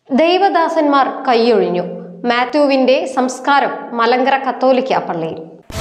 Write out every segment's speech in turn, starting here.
ദൈവദാസന്മാർ കൈയൊഴിഞ്ഞു മാത്യുവിന്റെ സംസ്കാരം മലങ്കര കത്തോലിക്ക പള്ളിയിൽ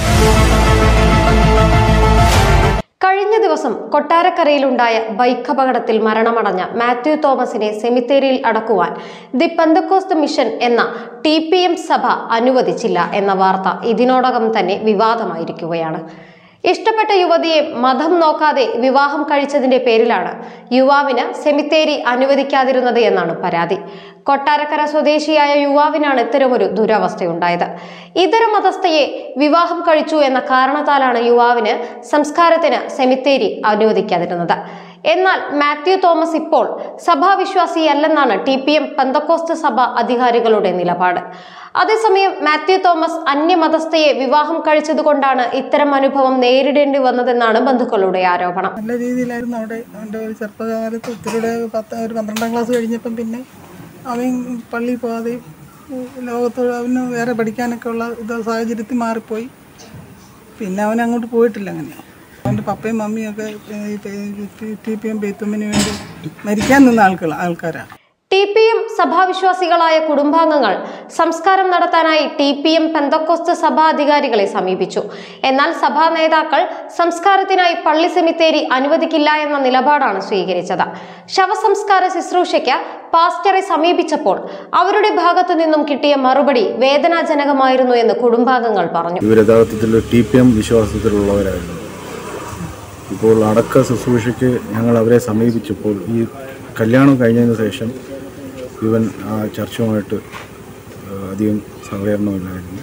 കഴിഞ്ഞ ദിവസം കൊട്ടാരക്കരയിലുണ്ടായ ബൈക്ക് അപകടത്തിൽ മരണമടഞ്ഞ മാത്യു തോമസിനെ സെമിത്തേരിയിൽ അടക്കുവാൻ ദി പെന്തക്കോസ്ത് മിഷൻ എന്ന ടി പി എം സഭ അനുവദിച്ചില്ല എന്ന വാർത്ത ഇതിനോടകം തന്നെ വിവാദമായിരിക്കുകയാണ് ഇഷ്ടപ്പെട്ട യുവതിയെ മതം നോക്കാതെ വിവാഹം കഴിച്ചതിന്റെ പേരിലാണ് യുവാവിന് സെമിത്തേരി അനുവദിക്കാതിരുന്നത് എന്നാണ് പരാതി കൊട്ടാരക്കര സ്വദേശിയായ യുവാവിനാണ് ഇത്തരമൊരു ദുരവസ്ഥയുണ്ടായത് ഇതര മതസ്ഥയെ വിവാഹം കഴിച്ചു എന്ന കാരണത്താലാണ് യുവാവിന് സംസ്കാരത്തിന് സെമിത്തേരി അനുവദിക്കാതിരുന്നത് എന്നാൽ മാത്യു തോമസ് ഇപ്പോൾ സഭാവിശ്വാസിയല്ലെന്നാണ് ടി പി എം പെന്തക്കോസ്ത് സഭ അധികാരികളുടെ നിലപാട് അതേസമയം മാത്യു തോമസ് അന്യമതസ്ഥയെ വിവാഹം കഴിച്ചതുകൊണ്ടാണ് ഇത്തരം അനുഭവം നേരിടേണ്ടി വന്നതെന്നാണ് ബന്ധുക്കളുടെ ആരോപണം നല്ല രീതിയിലായിരുന്നു അവിടെ അവൻ്റെ ഒരു ചെറുപ്പകാലത്ത് ഒത്തിരിയുടെ പത്ത് ഒരു പന്ത്രണ്ടാം ക്ലാസ് കഴിഞ്ഞപ്പം പിന്നെ അവൻ പള്ളിയിൽ പോകാതെ ലോകത്തോട് അവന് വേറെ പഠിക്കാനൊക്കെ ഉള്ള ഇത് സാഹചര്യത്തിൽ മാറിപ്പോയി പിന്നെ അവൻ അങ്ങോട്ട് പോയിട്ടില്ല അങ്ങനെ അവൻ്റെ പപ്പയും മമ്മിയും ഒക്കെ ടി പി എം ബെയ്ത്തുമ്മിന് വേണ്ടി മരിക്കാൻ നിന്ന ആൾക്കാർ ആൾക്കാരാണ് ടി പി എം സഭാവിശ്വാസികളായ കുടുംബാംഗങ്ങൾ സംസ്കാരം നടത്താനായി ടി പി എം പെന്തക്കോസ്ത് സഭാ അധികാരികളെ സമീപിച്ചു എന്നാൽ സഭാ നേതാക്കൾ സംസ്കാരത്തിനായി പള്ളി സെമിത്തേരി അനുവദിക്കില്ല എന്ന നിലപാടാണ് സ്വീകരിച്ചത് ശവസംസ്കാര ശുശ്രൂഷയ്ക്ക് പാസ്റ്ററെ സമീപിച്ചപ്പോൾ അവരുടെ ഭാഗത്തു നിന്നും കിട്ടിയ മറുപടി വേദനാജനകമായിരുന്നു എന്ന് കുടുംബാംഗങ്ങൾ പറഞ്ഞു ഇവർ യഥാർത്ഥത്തിൽ ടി പി എം വിശ്വാസത്തിലുള്ളവരായിരുന്നു ഇപ്പോൾ അടക്ക ശുശ്രൂഷയ്ക്ക് ഞങ്ങൾ അവരെ സമീപിച്ചപ്പോൾ ഈ കല്യാണം കഴിഞ്ഞതിന് ശേഷം ഇവൻ ആ ചർച്ചുമായിട്ട് ആ, അധികം സഹകരണമില്ലായിരുന്നു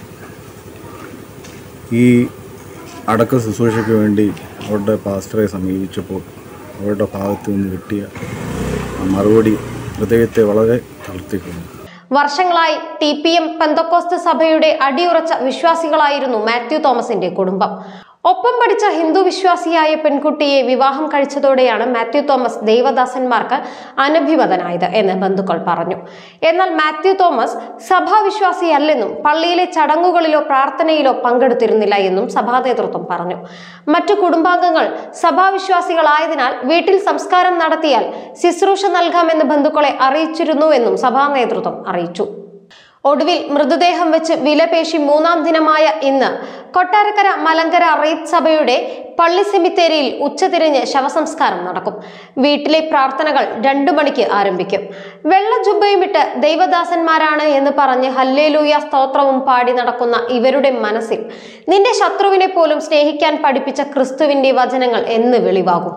ഈ അടക്ക ശുശ്രൂഷയ്ക്ക് വേണ്ടി അവരുടെ പാസ്റ്ററെ സമീപിച്ചപ്പോൾ അവരുടെ ഭാഗത്തു നിന്ന് കിട്ടിയ ആ മറുപടി ഹൃദയത്തെ വളരെ തളർത്തിക്കുന്നു വർഷങ്ങളായി ടി പി എം പെന്തക്കോസ്ത് സഭയുടെ അടിയുറച്ച വിശ്വാസികളായിരുന്നു മാത്യു തോമസിന്റെ കുടുംബം ഒപ്പം പഠിച്ച ഹിന്ദു വിശ്വാസിയായ പെൺകുട്ടിയെ വിവാഹം കഴിച്ചതോടെയാണ് മാത്യു തോമസ് ദൈവദാസന്മാർക്ക് അനഭിമതനായത് എന്ന് ബന്ധുക്കൾ പറഞ്ഞു എന്നാൽ മാത്യു തോമസ് സഭാവിശ്വാസിയല്ലെന്നും പള്ളിയിലെ ചടങ്ങുകളിലോ പ്രാർത്ഥനയിലോ പങ്കെടുത്തിരുന്നില്ല എന്നും സഭാ നേതൃത്വം പറഞ്ഞു മറ്റു കുടുംബാംഗങ്ങൾ സഭാവിശ്വാസികളായതിനാൽ വീട്ടിൽ സംസ്കാരം നടത്തിയാൽ ശുശ്രൂഷ നൽകാമെന്ന് ബന്ധുക്കളെ അറിയിച്ചിരുന്നുവെന്നും സഭാ നേതൃത്വം അറിയിച്ചു ഒടുവിൽ മൃതദേഹം വെച്ച് വിലപേശി മൂന്നാം ദിനമായ ഇന്ന് കൊട്ടാരക്കര മലങ്കര റീത്ത് സഭയുടെ പള്ളി സെമിത്തേരിയിൽ ഉച്ചതിരിഞ്ഞ് ശവസംസ്കാരം നടക്കും വീട്ടിലെ പ്രാർത്ഥനകൾ രണ്ടു മണിക്ക് ആരംഭിക്കും വെള്ള ജുബയുമിട്ട് ദൈവദാസന്മാരാണ് എന്ന് പറഞ്ഞ് ഹല്ലേലൂയ സ്തോത്രവും പാടി നടക്കുന്ന ഇവരുടെ മനസ്സിൽ നിന്റെ ശത്രുവിനെ പോലും സ്നേഹിക്കാൻ പഠിപ്പിച്ച ക്രിസ്തുവിന്റെ വചനങ്ങൾ എന്ന് വെളിവാകും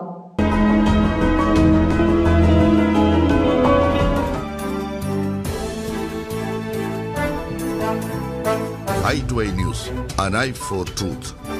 i2i News, an eye for truth.